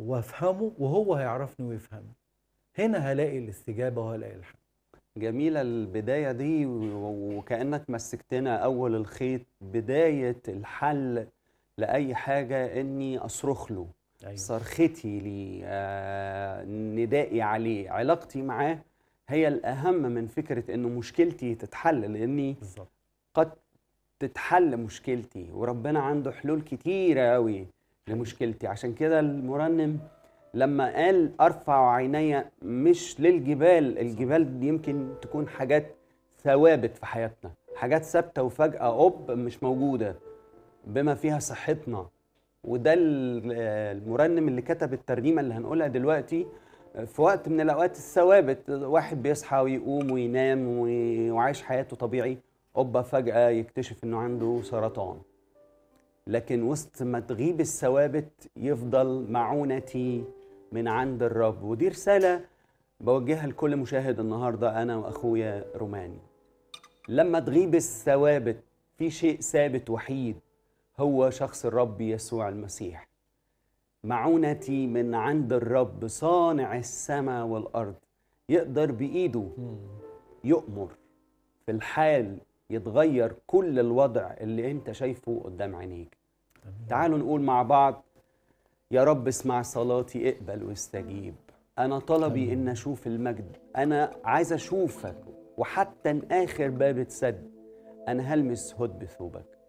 وافهمه وهو هيعرفني ويفهمني هنا هلاقي الاستجابه وهلاقي الحل جميلة البداية دي و- وكأنك مسكتنا أول الخيط بداية الحل لأي حاجة إني أصرخ له ايوه صرختي لي آه، ندائي عليه علاقتي معاه هي الأهم من فكرة إنه مشكلتي تتحل لأني بالظبط قد تتحل مشكلتي وربنا عنده حلول كتيرة أوي لمشكلتي عشان كده المرنم لما قال أرفع عيني مش للجبال الجبال دي يمكن تكون حاجات ثوابت في حياتنا حاجات ثابتة وفجأة أوب مش موجودة بما فيها صحتنا وده ال- المرنم اللي كتب الترنيمة اللي هنقولها دلوقتي في وقت من الأوقات الثوابت واحد بيصحى ويقوم وينام وي- وعايش حياته طبيعي أوبا فجأة يكتشف إنه عنده سرطان لكن وسط ما تغيب الثوابت يفضل معونتي من عند الرب ودي رسالة بوجهها لكل مشاهد النهاردة أنا وأخويا روماني لما تغيب الثوابت في شيء ثابت وحيد هو شخص الرب يسوع المسيح معونتي من عند الرب صانع السماء والأرض يقدر بإيده مم. يؤمر في الحال يتغير كل الوضع اللي انت شايفه قدام عينيك أمين. تعالوا نقول مع بعض يا رب اسمع صلاتي اقبل واستجيب انا طلبي ان اشوف المجد انا عايز اشوفك وحتى ان اخر باب اتسد انا هلمس هد بثوبك